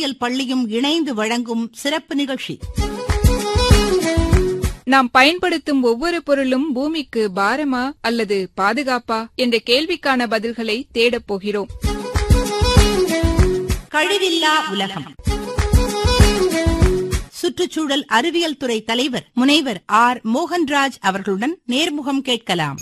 அறிவியல் பள்ளியும் இணைந்து வழங்கும் சிறப்பு நிகழ்ச்சி நாம் பயன்படுத்தும் ஒவ்வொரு பொருளும் பூமிக்கு பாரமா அல்லது பாதுகாப்பா என்ற கேள்விக்கான பதில்களை தேடப் போகிறோம் கழிவில்லா உலகம் சுற்றுச்சூழல் அறிவியல் துறை தலைவர் முனைவர் ஆர் மோகன்ராஜ் அவர்களுடன் நேர்முகம் கேட்கலாம்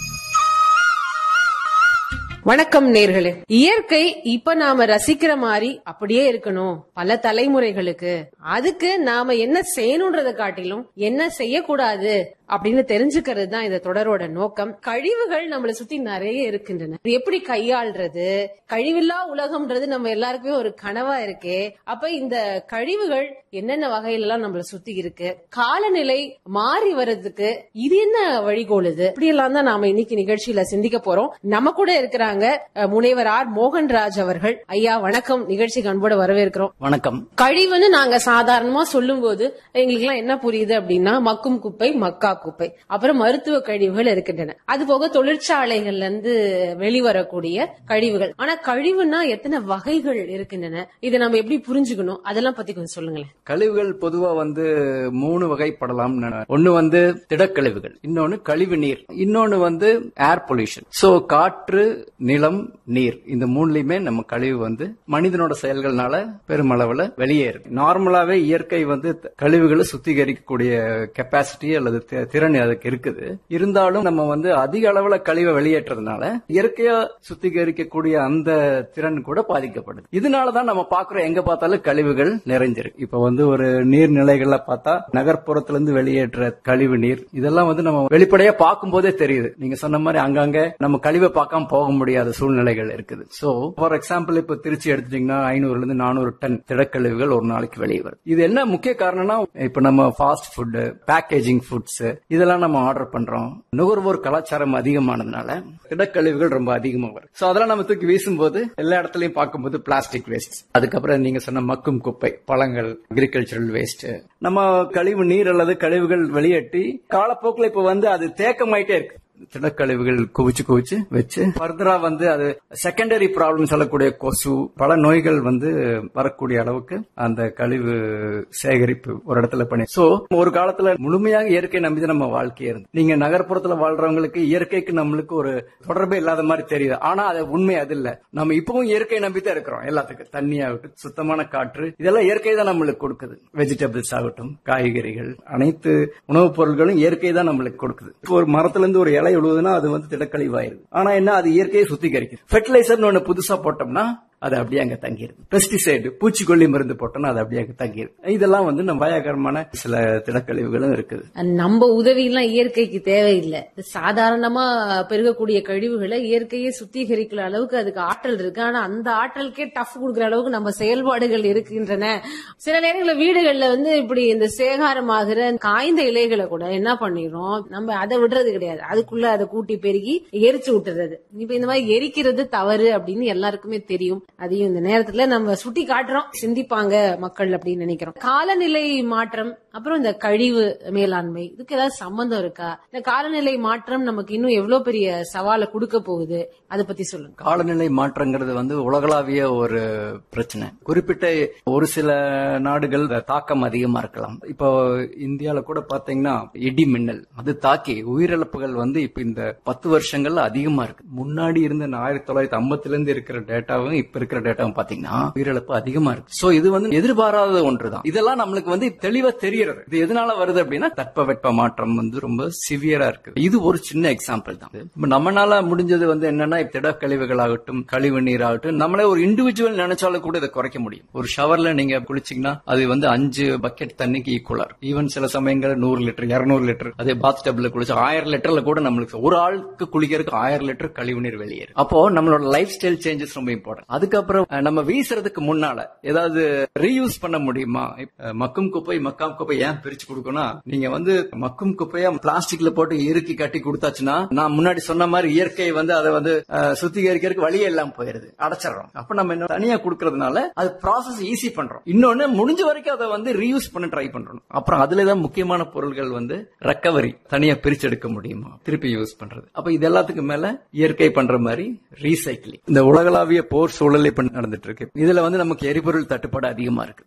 வணக்கம் நேர்களே இயற்கை இப்ப நாம ரசிக்கிற மாதிரி அப்படியே இருக்கணும் பல தலைமுறைகளுக்கு அதுக்கு நாம என்ன செய்யணுன்றதை காட்டிலும் என்ன செய்யக்கூடாது அப்படின்னு தெரிஞ்சுக்கிறது தான் இந்த தொடரோட நோக்கம் கழிவுகள் நம்மளை சுத்தி நிறைய இருக்கின்றன இது எப்படி கையாள்றது கழிவில்லா உலகம்ன்றது நம்ம எல்லாருக்குமே ஒரு கனவா இருக்கே அப்ப இந்த கழிவுகள் என்னென்ன வகையில எல்லாம் நம்மள சுத்தி இருக்கு காலநிலை மாறி வர்றதுக்கு இது என்ன வழிகோலுது இப்படி எல்லாம் தான் நாம இன்னைக்கு நிகழ்ச்சியில சிந்திக்க போறோம் நம்ம கூட இருக்கிறாங்க அஹ், முனைவர் ஆர் மோகன்ராஜ் அவர்கள் ஐயா வணக்கம் நிகழ்ச்சிக்கு அன்போட வரவேற்கிறோம் வணக்கம் கழிவுன்னு நாங்க சாதாரணமா சொல்லும் போது எங்களுக்கு எல்லாம் என்ன புரியுது அப்படின்னா மக்கும் குப்பை மக்கா குப்பை அப்புறம் மருத்துவ கழிவுகள் இருக்கின்றன அது போக தொழிற்சாலைகள்ல இருந்து வெளிவரக்கூடிய கழிவுகள் ஆனா கழிவுனா எத்தனை வகைகள் இருக்கின்றன இதை நம்ம எப்படி புரிஞ்சுக்கணும் அதெல்லாம் பத்தி கொஞ்சம் சொல்லுங்களேன் கழிவுகள் பொதுவா வந்து மூணு வகைப்படலாம் ஒன்னு வந்து திடக்கழிவுகள் இன்னொன்னு கழிவு நீர் இன்னொன்னு வந்து ஏர் பொல்யூஷன் சோ காற்று நிலம் நீர் இந்த மூணுலயுமே நம்ம கழிவு வந்து மனிதனோட செயல்கள்னால பெருமளவுல வெளியேறும் நார்மலாவே இயற்கை வந்து த- கழிவுகளை சுத்திகரிக்கக்கூடிய கெப்பாசிட்டி அல்லது தி- திறன் அதுக்கு இருக்குது இருந்தாலும் நம்ம வந்து அதிக அளவுல கழிவை வெளியேற்றதுனால இயற்கையா சுத்திகரிக்கக்கூடிய அந்த திறன் கூட பாதிக்கப்படுது இதனாலதான் நம்ம பாக்குறோம் எங்க பார்த்தாலும் கழிவுகள் நிறைஞ்சிருக்கு இப்ப வந்து ஒரு நீர்நிலைகள்ல பார்த்தா நகர்ப்புறத்துல இருந்து வெளியேற்ற கழிவு நீர் இதெல்லாம் வந்து நம்ம வெளிப்படையா பார்க்கும் போதே தெரியுது நீங்க சொன்ன மாதிரி அங்கங்க நம்ம கழிவை பார்க்காம போக முடியாத சூழ்நிலைகள் இருக்குது சோ ஃபார் எக்ஸாம்பிள் இப்ப திருச்சி எடுத்துட்டீங்கன்னா ஐநூறுல இருந்து நானூறு டன் திடக்கழிவுகள் ஒரு நாளைக்கு வெளியே வருது இது என்ன முக்கிய காரணம்னா இப்ப நம்ம ஃபாஸ்ட் ஃபுட் பேக்கேஜிங் ஃபுட்ஸ் இதெல்லாம் நம்ம ஆர்டர் பண்றோம் நுகர்வோர் கலாச்சாரம் அதிகமானதுனால திடக்கழிவுகள் ரொம்ப அதிகமா வரும் சோ அதெல்லாம் நம்ம தூக்கி வீசும்போது எல்லா இடத்துலயும் பார்க்கும்போது பிளாஸ்டிக் வேஸ்ட் அதுக்கப்புறம் நீங்க சொன்ன மக்கும் குப்பை பழங்கள் அக்ரிகல்ச்சரல் வேஸ்ட் நம்ம கழிவு நீர் அல்லது கழிவுகள் வெளியேற்றி காலப்போக்கில் இப்ப வந்து அது தேக்கமாயிட்டே இருக்கு திடக்கழிவுகள் குவிச்சு குவிச்சு வச்சு ஃபர்தரா வந்து அது செகண்டரி ப்ராப்ளம் சொல்லக்கூடிய கொசு பல நோய்கள் வந்து வரக்கூடிய அளவுக்கு அந்த கழிவு சேகரிப்பு ஒரு இடத்துல பண்ணி சோ ஒரு காலத்துல முழுமையாக இயற்கை நம்பி தான் நம்ம வாழ்க்கையே இருந்து நீங்க நகர்ப்புறத்துல வாழ்றவங்களுக்கு இயற்கைக்கு நம்மளுக்கு ஒரு தொடர்பே இல்லாத மாதிரி தெரியுது ஆனா அது உண்மை அது இல்ல நம்ம இப்பவும் இயற்கை நம்பி தான் இருக்கிறோம் எல்லாத்துக்கும் தண்ணி ஆகட்டும் சுத்தமான காற்று இதெல்லாம் இயற்கை தான் நம்மளுக்கு கொடுக்குது வெஜிடபிள்ஸ் ஆகட்டும் காய்கறிகள் அனைத்து உணவுப் பொருட்களும் இயற்கை தான் நம்மளுக்கு கொடுக்குது இப்போ ஒரு மரத்துல இருந்து ஒரு இலை உழுவுதுன்னா அது வந்து திடக்கழிவாயிருது ஆனா என்ன அது இயற்கையை சுத்திகரிக்குது ஃபெர்டிலைசர்னு ஒண்ணு புதுசா போட்டோம்னா அது அப்படியே அங்க தங்கிருது பெஸ்டிசைடு பூச்சிக்கொல்லி மருந்து போட்டோம்னா அது அப்படியே அங்க தங்கிருது இதெல்லாம் வந்து நம்ம அபாயகரமான சில திடக்கழிவுகளும் இருக்குது நம்ம உதவி எல்லாம் இயற்கைக்கு தேவையில்லை இது சாதாரணமா பெருகக்கூடிய கழிவுகளை இயற்கையே சுத்திகரிக்கிற அளவுக்கு அதுக்கு ஆற்றல் இருக்கு ஆனா அந்த ஆற்றலுக்கே டஃப் கொடுக்கிற அளவுக்கு நம்ம செயல்பாடுகள் இருக்கின்றன சில நேரங்களில் வீடுகள்ல வந்து இப்படி இந்த சேகாரமாகிற காய்ந்த இலைகளை கூட என்ன பண்ணிடுறோம் நம்ம அதை விடுறது கிடையாது அதுக்குள்ள அதை கூட்டி பெருகி எரிச்சு விட்டுறது இப்ப இந்த மாதிரி எரிக்கிறது தவறு அப்படின்னு எல்லாருக்குமே தெரியும் அதையும் இந்த நேரத்துல நம்ம சுட்டி காட்டுறோம் சிந்திப்பாங்க மக்கள் அப்படின்னு நினைக்கிறோம் காலநிலை மாற்றம் அப்புறம் இந்த கழிவு மேலாண்மை இதுக்கு ஏதாவது சம்பந்தம் இருக்கா இந்த காலநிலை மாற்றம் நமக்கு இன்னும் எவ்வளவு பெரிய சவாலை கொடுக்க போகுது அதை பத்தி சொல்லுங்க காலநிலை மாற்றங்கிறது வந்து உலகளாவிய ஒரு பிரச்சனை குறிப்பிட்ட ஒரு சில நாடுகள் தாக்கம் அதிகமா இருக்கலாம் இப்போ இந்தியால கூட பாத்தீங்கன்னா இடி மின்னல் அது தாக்கி உயிரிழப்புகள் வந்து இப்ப இந்த பத்து வருஷங்கள்ல அதிகமா இருக்கு முன்னாடி இருந்த ஆயிரத்தி தொள்ளாயிரத்தி ஐம்பத்துல இருந்து இருக்கிற டேட்டாவும் இப்ப இருக்கிற டேட்டாவும் பாத்தீங்கன்னா உயிரிழப்பு அதிகமா இருக்கு சோ இது வந்து எதிர்பாராத ஒன்றுதான் இதெல்லாம் நம்மளுக்கு வந்து தெளிவா தெரியறது இது எதனால வருது அப்படின்னா தட்பவெட்ப மாற்றம் வந்து ரொம்ப சிவியரா இருக்கு இது ஒரு சின்ன எக்ஸாம்பிள் தான் இப்ப நம்மனால முடிஞ்சது வந்து என்னன்னா திடக்கழிவுகள் ஆகட்டும் கழிவு நீர் ஆகட்டும் நம்மளே ஒரு இண்டிவிஜுவல் நினைச்சாலும் கூட இதை குறைக்க முடியும் ஒரு ஷவர்ல நீங்க குளிச்சீங்கன்னா அது வந்து அஞ்சு பக்கெட் தண்ணிக்கு ஈக்குவலா இருக்கும் ஈவன் சில சமயங்கள் நூறு லிட்டர் இருநூறு லிட்டர் அதே பாத் டப்ல குளிச்சு ஆயிரம் லிட்டர்ல கூட நம்மளுக்கு ஒரு ஆளுக்கு குளிக்கிறதுக்கு ஆயிரம் லிட்டர் கழிவு நீர் வெளியேறும் அப்போ நம்மளோட லைஃப் ஸ்டைல் சேஞ்சஸ் ரொம்ப இம்பார்ட்டன்ட் அதுக்கப்புறம் அஹ், நம்ம வீசுறதுக்கு முன்னால ஏதாவது ரீயூஸ் பண்ண முடியுமா இப்ப மக்கும் குப்பை மக்காம் குப்பை ஏன் பிரிச்சு கொடுக்கணும் நீங்க வந்து மக்கும் குப்பையா பிளாஸ்டிக்ல போட்டு இறுக்கி கட்டி கொடுத்தாச்சுன்னா நான் முன்னாடி சொன்ன மாதிரி இயற்கை வந்து அதை வந்து அஹ், சுத்திகரிக்கிறதுக்கு வழியே எல்லாம் போயிருது அடைச்சிடறோம் அப்ப நம்ம என்ன தனியா கொடுக்கறதுனால அது ப்ராசஸ் ஈஸி பண்றோம் இன்னொன்னு முடிஞ்ச வரைக்கும் அதை வந்து ரீயூஸ் பண்ண ட்ரை பண்றோம் அப்புறம் அதுலதான் முக்கியமான பொருட்கள் வந்து ரெக்கவரி தனியா பிரிச்சு எடுக்க முடியுமா திருப்பி யூஸ் பண்றது அப்ப இது எல்லாத்துக்கும் மேல இயற்கை பண்ற மாதிரி ரீசைக்கிளிங் இந்த உலகளாவிய போர் சூழல் இப்ப நடந்துட்டு இருக்கு இதுல வந்து நமக்கு எரிபொருள் தட்டுப்பாடு அதிகமா இருக்கு